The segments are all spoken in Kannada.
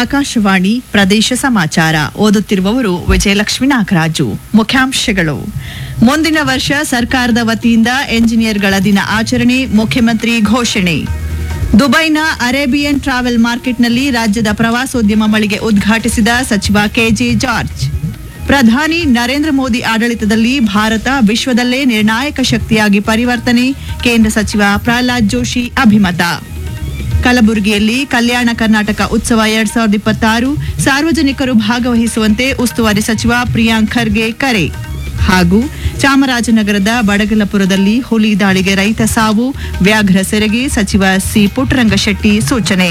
ಆಕಾಶವಾಣಿ ಪ್ರದೇಶ ಸಮಾಚಾರ ಓದುತ್ತಿರುವವರು ವಿಜಯಲಕ್ಷ್ಮಿ ನಾಗರಾಜು ಮುಖ್ಯಾಂಶಗಳು ಮುಂದಿನ ವರ್ಷ ಸರ್ಕಾರದ ವತಿಯಿಂದ ಎಂಜಿನಿಯರ್ಗಳ ದಿನ ಆಚರಣೆ ಮುಖ್ಯಮಂತ್ರಿ ಘೋಷಣೆ ದುಬೈನ ಅರೇಬಿಯನ್ ಟ್ರಾವೆಲ್ ಮಾರ್ಕೆಟ್ನಲ್ಲಿ ರಾಜ್ಯದ ಪ್ರವಾಸೋದ್ಯಮ ಮಳಿಗೆ ಉದ್ಘಾಟಿಸಿದ ಸಚಿವ ಕೆಜೆ ಜಾರ್ಜ್ ಪ್ರಧಾನಿ ನರೇಂದ್ರ ಮೋದಿ ಆಡಳಿತದಲ್ಲಿ ಭಾರತ ವಿಶ್ವದಲ್ಲೇ ನಿರ್ಣಾಯಕ ಶಕ್ತಿಯಾಗಿ ಪರಿವರ್ತನೆ ಕೇಂದ್ರ ಸಚಿವ ಪ್ರಹ್ಲಾದ್ ಜೋಶಿ ಅಭಿಮತ ಕಲಬುರಗಿಯಲ್ಲಿ ಕಲ್ಯಾಣ ಕರ್ನಾಟಕ ಉತ್ಸವ ಎರಡ್ ಸಾವಿರದ ಇಪ್ಪತ್ತಾರು ಸಾರ್ವಜನಿಕರು ಭಾಗವಹಿಸುವಂತೆ ಉಸ್ತುವಾರಿ ಸಚಿವ ಪ್ರಿಯಾಂಕ್ ಖರ್ಗೆ ಕರೆ ಹಾಗೂ ಚಾಮರಾಜನಗರದ ಬಡಗಲಪುರದಲ್ಲಿ ಹುಲಿ ದಾಳಿಗೆ ರೈತ ಸಾವು ವ್ಯಾಘ್ರ ಸೆರೆಗೆ ಸಚಿವ ಸಿ ಪುಟ್ಟರಂಗಶೆಟ್ಟಿ ಸೂಚನೆ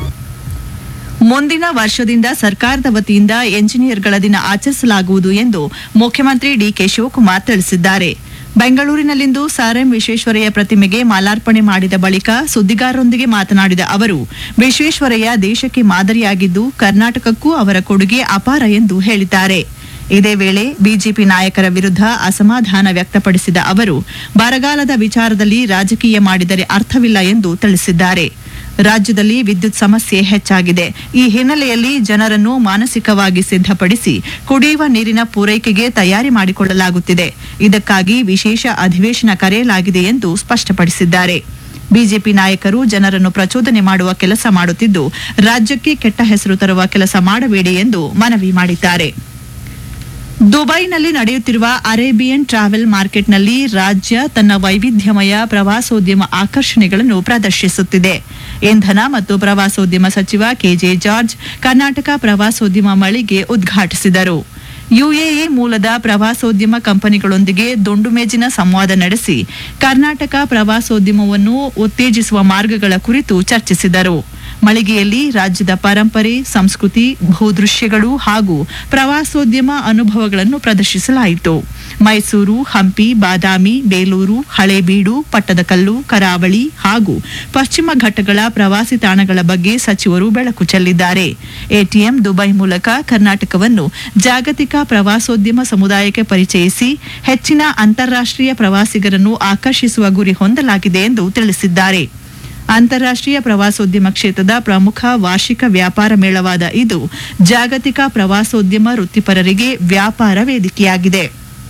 ಮುಂದಿನ ವರ್ಷದಿಂದ ಸರ್ಕಾರದ ವತಿಯಿಂದ ಎಂಜಿನಿಯರ್ಗಳ ದಿನ ಆಚರಿಸಲಾಗುವುದು ಎಂದು ಮುಖ್ಯಮಂತ್ರಿ ಡಿಕೆ ಶಿವಕುಮಾರ್ ತಿಳಿಸಿದ್ದಾರೆ ಬೆಂಗಳೂರಿನಲ್ಲಿಂದು ಸರ್ ಎಂ ವಿಶ್ವೇಶ್ವರಯ್ಯ ಪ್ರತಿಮೆಗೆ ಮಾಲಾರ್ಪಣೆ ಮಾಡಿದ ಬಳಿಕ ಸುದ್ದಿಗಾರರೊಂದಿಗೆ ಮಾತನಾಡಿದ ಅವರು ವಿಶ್ವೇಶ್ವರಯ್ಯ ದೇಶಕ್ಕೆ ಮಾದರಿಯಾಗಿದ್ದು ಕರ್ನಾಟಕಕ್ಕೂ ಅವರ ಕೊಡುಗೆ ಅಪಾರ ಎಂದು ಹೇಳಿದ್ದಾರೆ ಇದೇ ವೇಳೆ ಬಿಜೆಪಿ ನಾಯಕರ ವಿರುದ್ಧ ಅಸಮಾಧಾನ ವ್ಯಕ್ತಪಡಿಸಿದ ಅವರು ಬರಗಾಲದ ವಿಚಾರದಲ್ಲಿ ರಾಜಕೀಯ ಮಾಡಿದರೆ ಅರ್ಥವಿಲ್ಲ ಎಂದು ತಿಳಿಸಿದ್ದಾರೆ ರಾಜ್ಯದಲ್ಲಿ ವಿದ್ಯುತ್ ಸಮಸ್ಯೆ ಹೆಚ್ಚಾಗಿದೆ ಈ ಹಿನ್ನೆಲೆಯಲ್ಲಿ ಜನರನ್ನು ಮಾನಸಿಕವಾಗಿ ಸಿದ್ಧಪಡಿಸಿ ಕುಡಿಯುವ ನೀರಿನ ಪೂರೈಕೆಗೆ ತಯಾರಿ ಮಾಡಿಕೊಳ್ಳಲಾಗುತ್ತಿದೆ ಇದಕ್ಕಾಗಿ ವಿಶೇಷ ಅಧಿವೇಶನ ಕರೆಯಲಾಗಿದೆ ಎಂದು ಸ್ಪಷ್ಟಪಡಿಸಿದ್ದಾರೆ ಬಿಜೆಪಿ ನಾಯಕರು ಜನರನ್ನು ಪ್ರಚೋದನೆ ಮಾಡುವ ಕೆಲಸ ಮಾಡುತ್ತಿದ್ದು ರಾಜ್ಯಕ್ಕೆ ಕೆಟ್ಟ ಹೆಸರು ತರುವ ಕೆಲಸ ಮಾಡಬೇಡಿ ಎಂದು ಮನವಿ ಮಾಡಿದ್ದಾರೆ ದುಬೈನಲ್ಲಿ ನಡೆಯುತ್ತಿರುವ ಅರೇಬಿಯನ್ ಟ್ರಾವೆಲ್ ಮಾರ್ಕೆಟ್ನಲ್ಲಿ ರಾಜ್ಯ ತನ್ನ ವೈವಿಧ್ಯಮಯ ಪ್ರವಾಸೋದ್ಯಮ ಆಕರ್ಷಣೆಗಳನ್ನು ಪ್ರದರ್ಶಿಸುತ್ತಿದೆ ಇಂಧನ ಮತ್ತು ಪ್ರವಾಸೋದ್ಯಮ ಸಚಿವ ಕೆಜೆ ಜಾರ್ಜ್ ಕರ್ನಾಟಕ ಪ್ರವಾಸೋದ್ಯಮ ಮಳಿಗೆ ಉದ್ಘಾಟಿಸಿದರು ಯುಎಇ ಮೂಲದ ಪ್ರವಾಸೋದ್ಯಮ ಕಂಪನಿಗಳೊಂದಿಗೆ ದುಂಡು ಮೇಜಿನ ಸಂವಾದ ನಡೆಸಿ ಕರ್ನಾಟಕ ಪ್ರವಾಸೋದ್ಯಮವನ್ನು ಉತ್ತೇಜಿಸುವ ಮಾರ್ಗಗಳ ಕುರಿತು ಚರ್ಚಿಸಿದರು ಮಳಿಗೆಯಲ್ಲಿ ರಾಜ್ಯದ ಪರಂಪರೆ ಸಂಸ್ಕೃತಿ ಭೂದೃಶ್ಯಗಳು ಹಾಗೂ ಪ್ರವಾಸೋದ್ಯಮ ಅನುಭವಗಳನ್ನು ಪ್ರದರ್ಶಿಸಲಾಯಿತು ಮೈಸೂರು ಹಂಪಿ ಬಾದಾಮಿ ಬೇಲೂರು ಹಳೇಬೀಡು ಪಟ್ಟದಕಲ್ಲು ಕರಾವಳಿ ಹಾಗೂ ಪಶ್ಚಿಮ ಘಟ್ಟಗಳ ಪ್ರವಾಸಿ ತಾಣಗಳ ಬಗ್ಗೆ ಸಚಿವರು ಬೆಳಕು ಚೆಲ್ಲಿದ್ದಾರೆ ಎಟಿಎಂ ದುಬೈ ಮೂಲಕ ಕರ್ನಾಟಕವನ್ನು ಜಾಗತಿಕ ಪ್ರವಾಸೋದ್ಯಮ ಸಮುದಾಯಕ್ಕೆ ಪರಿಚಯಿಸಿ ಹೆಚ್ಚಿನ ಅಂತಾರಾಷ್ಟ್ರೀಯ ಪ್ರವಾಸಿಗರನ್ನು ಆಕರ್ಷಿಸುವ ಗುರಿ ಹೊಂದಲಾಗಿದೆ ಎಂದು ತಿಳಿಸಿದ್ದಾರೆ ಅಂತಾರಾಷ್ಟ್ರೀಯ ಪ್ರವಾಸೋದ್ಯಮ ಕ್ಷೇತ್ರದ ಪ್ರಮುಖ ವಾರ್ಷಿಕ ವ್ಯಾಪಾರ ಮೇಳವಾದ ಇದು ಜಾಗತಿಕ ಪ್ರವಾಸೋದ್ಯಮ ವೃತ್ತಿಪರರಿಗೆ ವ್ಯಾಪಾರ ವೇದಿಕೆಯಾಗಿದೆ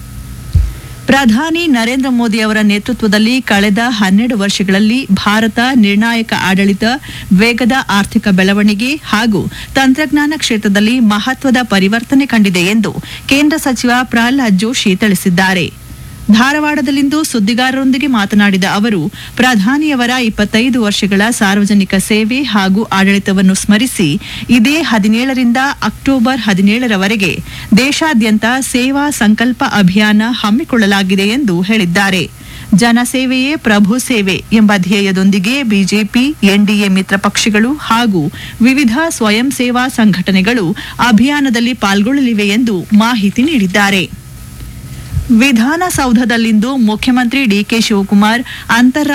ಪ್ರಧಾನಿ ನರೇಂದ್ರ ಮೋದಿ ಅವರ ನೇತೃತ್ವದಲ್ಲಿ ಕಳೆದ ಹನ್ನೆರಡು ವರ್ಷಗಳಲ್ಲಿ ಭಾರತ ನಿರ್ಣಾಯಕ ಆಡಳಿತ ವೇಗದ ಆರ್ಥಿಕ ಬೆಳವಣಿಗೆ ಹಾಗೂ ತಂತ್ರಜ್ಞಾನ ಕ್ಷೇತ್ರದಲ್ಲಿ ಮಹತ್ವದ ಪರಿವರ್ತನೆ ಕಂಡಿದೆ ಎಂದು ಕೇಂದ್ರ ಸಚಿವ ಪ್ರಹ್ಲಾದ್ ಜೋಶಿ ತಿಳಿಸಿದ್ದಾರೆ ಧಾರವಾಡದಲ್ಲಿಂದು ಸುದ್ದಿಗಾರರೊಂದಿಗೆ ಮಾತನಾಡಿದ ಅವರು ಪ್ರಧಾನಿಯವರ ಇಪ್ಪತ್ತೈದು ವರ್ಷಗಳ ಸಾರ್ವಜನಿಕ ಸೇವೆ ಹಾಗೂ ಆಡಳಿತವನ್ನು ಸ್ಮರಿಸಿ ಇದೇ ಹದಿನೇಳರಿಂದ ಅಕ್ಟೋಬರ್ ಹದಿನೇಳರವರೆಗೆ ದೇಶಾದ್ಯಂತ ಸೇವಾ ಸಂಕಲ್ಪ ಅಭಿಯಾನ ಹಮ್ಮಿಕೊಳ್ಳಲಾಗಿದೆ ಎಂದು ಹೇಳಿದ್ದಾರೆ ಜನಸೇವೆಯೇ ಪ್ರಭು ಸೇವೆ ಎಂಬ ಧ್ಯೇಯದೊಂದಿಗೆ ಬಿಜೆಪಿ ಎನ್ಡಿಎ ಮಿತ್ರ ಪಕ್ಷಗಳು ಹಾಗೂ ವಿವಿಧ ಸ್ವಯಂ ಸೇವಾ ಸಂಘಟನೆಗಳು ಅಭಿಯಾನದಲ್ಲಿ ಪಾಲ್ಗೊಳ್ಳಲಿವೆ ಎಂದು ಮಾಹಿತಿ ನೀಡಿದ್ದಾರೆ ವಿಧಾನಸೌಧದಲ್ಲಿಂದು ಮುಖ್ಯಮಂತ್ರಿ ಡಿಕೆ ಶಿವಕುಮಾರ್ ಅಂತಾರಾಷ್ಟ್ರೀಯ